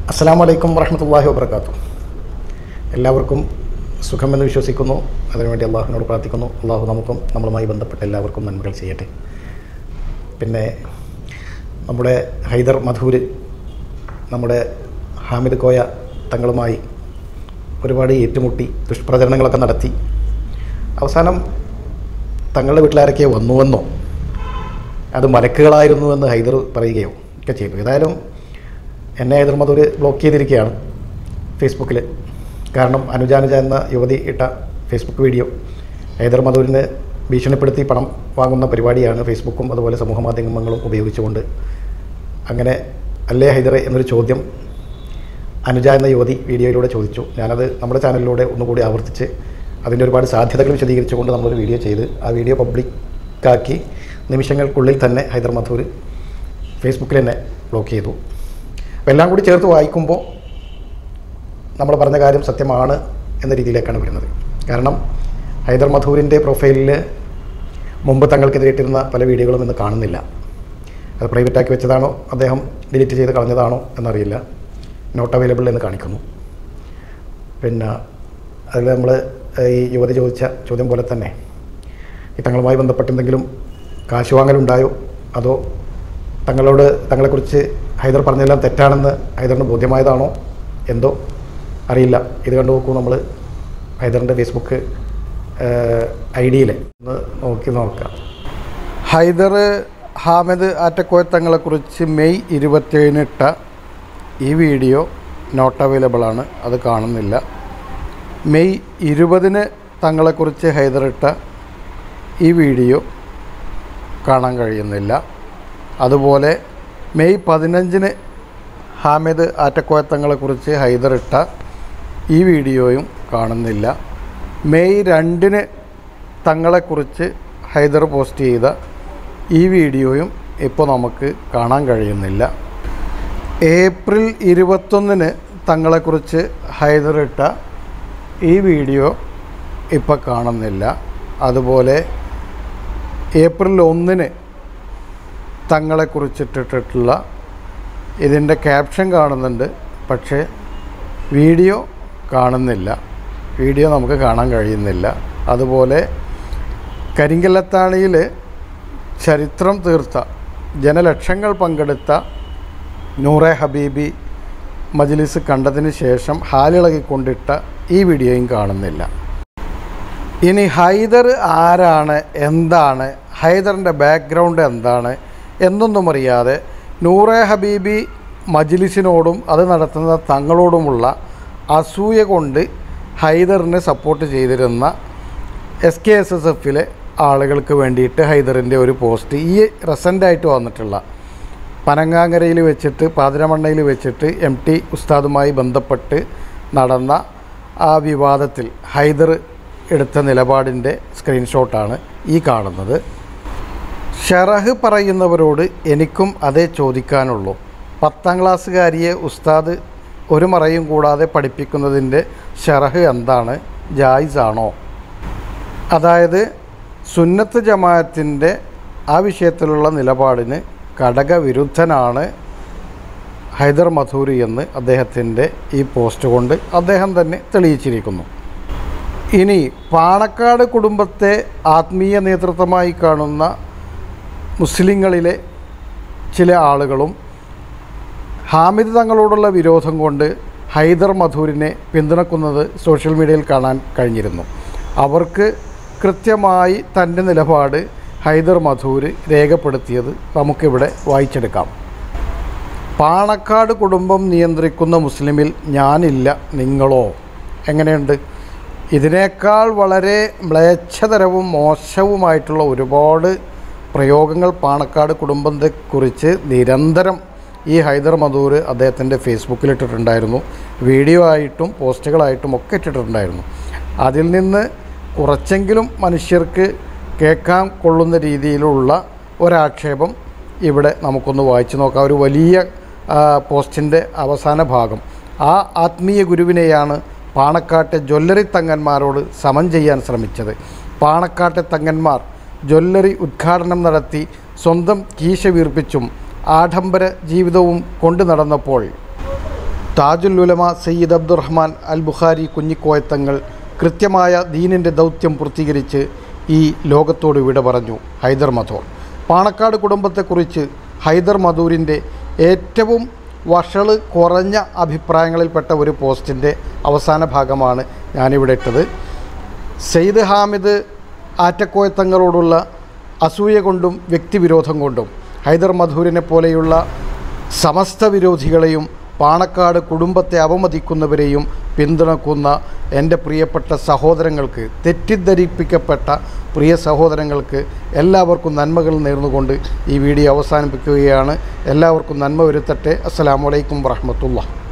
അസ്സാം വലൈക്കും വറഹമത്തല്ലാഹി വാബർക്കാത്തു എല്ലാവർക്കും സുഖമെന്ന് വിശ്വസിക്കുന്നു അതിനുവേണ്ടി അള്ളാഹുവിനോട് പ്രാർത്ഥിക്കുന്നു അള്ളാഹു നമുക്കും നമ്മളുമായി ബന്ധപ്പെട്ട എല്ലാവർക്കും നന്മകൾ ചെയ്യട്ടെ പിന്നെ നമ്മുടെ ഹൈദർ മധൂര് നമ്മുടെ ഹാമിദ് കോയ തങ്ങളുമായി ഒരുപാട് ഏറ്റുമുട്ടി ദുഷ്പ്രചരണങ്ങളൊക്കെ നടത്തി അവസാനം തങ്ങളുടെ വീട്ടിലാരൊക്കെ വന്നുവെന്നോ അത് മലക്കുകളായിരുന്നു എന്ന് ഹൈദർ പറയുകയോ ഒക്കെ ചെയ്തു ഏതായാലും എന്നെ ഹൈദർ മധൂർ ബ്ലോക്ക് ചെയ്തിരിക്കുകയാണ് ഫേസ്ബുക്കിൽ കാരണം അനുജാനുജ എന്ന യുവതി ഇട്ട ഫേസ്ബുക്ക് വീഡിയോ ഹൈദർ മധൂരിനെ ഭീഷണിപ്പെടുത്തി പണം വാങ്ങുന്ന പരിപാടിയാണ് ഫേസ്ബുക്കും അതുപോലെ സമൂഹ മാധ്യമങ്ങളും ഉപയോഗിച്ചുകൊണ്ട് അങ്ങനെ അല്ലേ ഹൈദറെ എന്നൊരു ചോദ്യം അനുജ എന്ന യുവതി വീഡിയോയിലൂടെ ചോദിച്ചു ഞാനത് നമ്മുടെ ചാനലിലൂടെ ഒന്നുകൂടി ആവർത്തിച്ച് അതിൻ്റെ ഒരുപാട് സാധ്യതകൾ വിശദീകരിച്ചുകൊണ്ട് നമ്മളൊരു വീഡിയോ ചെയ്ത് ആ വീഡിയോ പബ്ലിക്കാക്കി നിമിഷങ്ങൾക്കുള്ളിൽ തന്നെ ഹൈദർ മധൂർ ഫേസ്ബുക്കിൽ തന്നെ ബ്ലോക്ക് ചെയ്തു അപ്പോൾ എല്ലാം കൂടി ചേർത്ത് വായിക്കുമ്പോൾ നമ്മൾ പറഞ്ഞ കാര്യം സത്യമാണ് എന്ന രീതിയിലേക്കാണ് വരുന്നത് കാരണം ഹൈദർ മധൂരിൻ്റെ പ്രൊഫൈലിൽ മുമ്പ് തങ്ങൾക്കെതിരെ ഇട്ടിരുന്ന പല വീഡിയോകളും ഇന്ന് കാണുന്നില്ല അത് പ്രൈവറ്റ് ആക്കി വെച്ചതാണോ അദ്ദേഹം ഡിലീറ്റ് ചെയ്ത് കളഞ്ഞതാണോ എന്നറിയില്ല നോട്ട് അവൈലബിൾ എന്ന് കാണിക്കുന്നു പിന്നെ അതിൽ നമ്മൾ ഈ യുവതി ചോദിച്ച ചോദ്യം പോലെ തന്നെ ഈ തങ്ങളുമായി ബന്ധപ്പെട്ട് എന്തെങ്കിലും കാശ് വാങ്ങലുണ്ടായോ അതോ തങ്ങളോട് തങ്ങളെക്കുറിച്ച് ഹൈദർ പറഞ്ഞതെല്ലാം തെറ്റാണെന്ന് ഹൈദറിന് ബോധ്യമായതാണോ എന്തോ അറിയില്ല ഇത് കണ്ടു നോക്കൂ നമ്മൾ ഹൈദറിൻ്റെ ഫേസ്ബുക്ക് ഐ ഡിയിൽ ഒന്ന് നോക്കി നോക്കാം ഹൈദർ ഹാമിദ് ആറ്റക്കോയ തങ്ങളെക്കുറിച്ച് മെയ് ഇരുപത്തേഴിന് ഇട്ട ഈ വീഡിയോ നോട്ട് അവൈലബിൾ ആണ് അത് കാണുന്നില്ല മെയ് ഇരുപതിന് തങ്ങളെക്കുറിച്ച് ഹൈദർ ഇട്ട ഈ വീഡിയോ കാണാൻ കഴിയുന്നില്ല അതുപോലെ മെയ് പതിനഞ്ചിന് ഹാമിദ് ആറ്റക്കോയ തങ്ങളെക്കുറിച്ച് ഹൈദർ ഇട്ട ഈ വീഡിയോയും കാണുന്നില്ല മെയ് രണ്ടിന് തങ്ങളെക്കുറിച്ച് ഹൈദർ പോസ്റ്റ് ചെയ്ത ഈ വീഡിയോയും ഇപ്പോൾ നമുക്ക് കാണാൻ കഴിയുന്നില്ല ഏപ്രിൽ ഇരുപത്തൊന്നിന് തങ്ങളെക്കുറിച്ച് ഹൈദർ ഇട്ട ഈ വീഡിയോ ഇപ്പോൾ കാണുന്നില്ല അതുപോലെ ഏപ്രിൽ ഒന്നിന് തങ്ങളെക്കുറിച്ചിട്ടിട്ടുള്ള ഇതിൻ്റെ ക്യാപ്ഷൻ കാണുന്നുണ്ട് പക്ഷേ വീഡിയോ കാണുന്നില്ല വീഡിയോ നമുക്ക് കാണാൻ കഴിയുന്നില്ല അതുപോലെ കരിങ്കല്ലത്താണിയിൽ ചരിത്രം തീർത്ത ജനലക്ഷങ്ങൾ പങ്കെടുത്ത നൂറെ ഹബീബി മജ്ലിസ് കണ്ടതിന് ശേഷം ഹാലിളകിക്കൊണ്ടിട്ട ഈ വീഡിയോയും കാണുന്നില്ല ഇനി ഹൈദർ ആരാണ് എന്താണ് ഹൈദറിൻ്റെ ബാക്ക്ഗ്രൗണ്ട് എന്താണ് എന്നൊന്നും അറിയാതെ നൂറെ ഹബീബി മജ്ലിസിനോടും അത് നടത്തുന്ന തങ്ങളോടുമുള്ള അസൂയ കൊണ്ട് ഹൈദറിനെ സപ്പോർട്ട് ചെയ്തിരുന്ന എസ് കെ എസ് എസ് എഫിലെ ആളുകൾക്ക് വേണ്ടിയിട്ട് ഹൈദറിൻ്റെ ഒരു പോസ്റ്റ് ഈ റെസൻ്റായിട്ട് വന്നിട്ടുള്ള പനങ്ങാങ്കരയിൽ വെച്ചിട്ട് പാതിരമണ്ണയിൽ വെച്ചിട്ട് എം ടി ഉസ്താദുമായി ബന്ധപ്പെട്ട് നടന്ന ആ വിവാദത്തിൽ ഹൈദർ എടുത്ത നിലപാടിൻ്റെ സ്ക്രീൻഷോട്ടാണ് ഈ കാണുന്നത് ഷറഹ് പറയുന്നവരോട് എനിക്കും അതേ ചോദിക്കാനുള്ളൂ പത്താം ക്ലാസ്സുകാരിയെ ഉസ്താദ് ഒരു മറയും കൂടാതെ പഠിപ്പിക്കുന്നതിൻ്റെ ഷറഹ് എന്താണ് ജായിസാണോ അതായത് സുന്നത്ത് ജമാഅത്തിൻ്റെ ആ വിഷയത്തിലുള്ള നിലപാടിന് ഘടകവിരുദ്ധനാണ് ഹൈദർ മധൂരി എന്ന് അദ്ദേഹത്തിൻ്റെ ഈ പോസ്റ്റ് കൊണ്ട് അദ്ദേഹം തന്നെ തെളിയിച്ചിരിക്കുന്നു ഇനി പാണക്കാട് കുടുംബത്തെ ആത്മീയ നേതൃത്വമായി കാണുന്ന മുസ്ലിങ്ങളിലെ ചില ആളുകളും ഹാമിദ് തങ്ങളോടുള്ള വിരോധം കൊണ്ട് ഹൈദർ മധൂരിനെ പിന്തുണക്കുന്നത് സോഷ്യൽ മീഡിയയിൽ കാണാൻ കഴിഞ്ഞിരുന്നു അവർക്ക് കൃത്യമായി തൻ്റെ നിലപാട് ഹൈദർ മധൂര് രേഖപ്പെടുത്തിയത് നമുക്കിവിടെ വായിച്ചെടുക്കാം പാണക്കാട് കുടുംബം നിയന്ത്രിക്കുന്ന മുസ്ലിമിൽ ഞാനില്ല നിങ്ങളോ എങ്ങനെയുണ്ട് ഇതിനേക്കാൾ വളരെ മ്ലേച്ഛതരവും മോശവുമായിട്ടുള്ള ഒരുപാട് പ്രയോഗങ്ങൾ പാണക്കാട് കുടുംബത്തെക്കുറിച്ച് നിരന്തരം ഈ ഹൈദർ മധൂർ അദ്ദേഹത്തിൻ്റെ ഫേസ്ബുക്കിൽ ഇട്ടിട്ടുണ്ടായിരുന്നു വീഡിയോ ആയിട്ടും പോസ്റ്റുകളായിട്ടും ഒക്കെ ഇട്ടിട്ടുണ്ടായിരുന്നു അതിൽ നിന്ന് കുറച്ചെങ്കിലും മനുഷ്യർക്ക് കേൾക്കാൻ കൊള്ളുന്ന രീതിയിലുള്ള ഒരാക്ഷേപം ഇവിടെ നമുക്കൊന്ന് വായിച്ചു നോക്കാം ഒരു വലിയ പോസ്റ്റിൻ്റെ അവസാന ഭാഗം ആ ആത്മീയ ഗുരുവിനെയാണ് പാണക്കാട്ടെ ജ്വല്ലറി തങ്ങന്മാരോട് സമം ചെയ്യാൻ ശ്രമിച്ചത് പാണക്കാട്ടെ തങ്ങന്മാർ ജ്വല്ലറി ഉദ്ഘാടനം നടത്തി സ്വന്തം കീശ വീർപ്പിച്ചും ആഡംബര ജീവിതവും കൊണ്ടു നടന്നപ്പോൾ താജുൽ ഉലമ സയ്യിദ് അബ്ദുറഹ്മാൻ അൽ ബുഖാരി കുഞ്ഞിക്കോയത്തങ്ങൾ കൃത്യമായ ദീനിൻ്റെ ദൗത്യം പൂർത്തീകരിച്ച് ഈ ലോകത്തോട് വിട പറഞ്ഞു ഹൈദർ മധൂർ പാണക്കാട് കുടുംബത്തെക്കുറിച്ച് ഹൈദർ മധൂരിൻ്റെ ഏറ്റവും വഷള് കുറഞ്ഞ അഭിപ്രായങ്ങളിൽപ്പെട്ട ഒരു പോസ്റ്റിൻ്റെ അവസാന ഭാഗമാണ് ഞാനിവിടെ ഇട്ടത് സെയ്ദ് ഹാമിദ് ആറ്റക്കോയത്തങ്ങളോടുള്ള അസൂയ കൊണ്ടും വ്യക്തിവിരോധം കൊണ്ടും ഹൈദർ മധൂരിനെ പോലെയുള്ള സമസ്ത വിരോധികളെയും പാണക്കാട് കുടുംബത്തെ അവമതിക്കുന്നവരെയും പിന്തുണക്കുന്ന എൻ്റെ പ്രിയപ്പെട്ട സഹോദരങ്ങൾക്ക് തെറ്റിദ്ധരിപ്പിക്കപ്പെട്ട പ്രിയ സഹോദരങ്ങൾക്ക് എല്ലാവർക്കും നന്മകൾ നേർന്നുകൊണ്ട് ഈ വീഡിയോ അവസാനിപ്പിക്കുകയാണ് എല്ലാവർക്കും നന്മ വരുത്തട്ടെ അസ്സലാമു അലൈക്കും വറഹമത്തുള്ള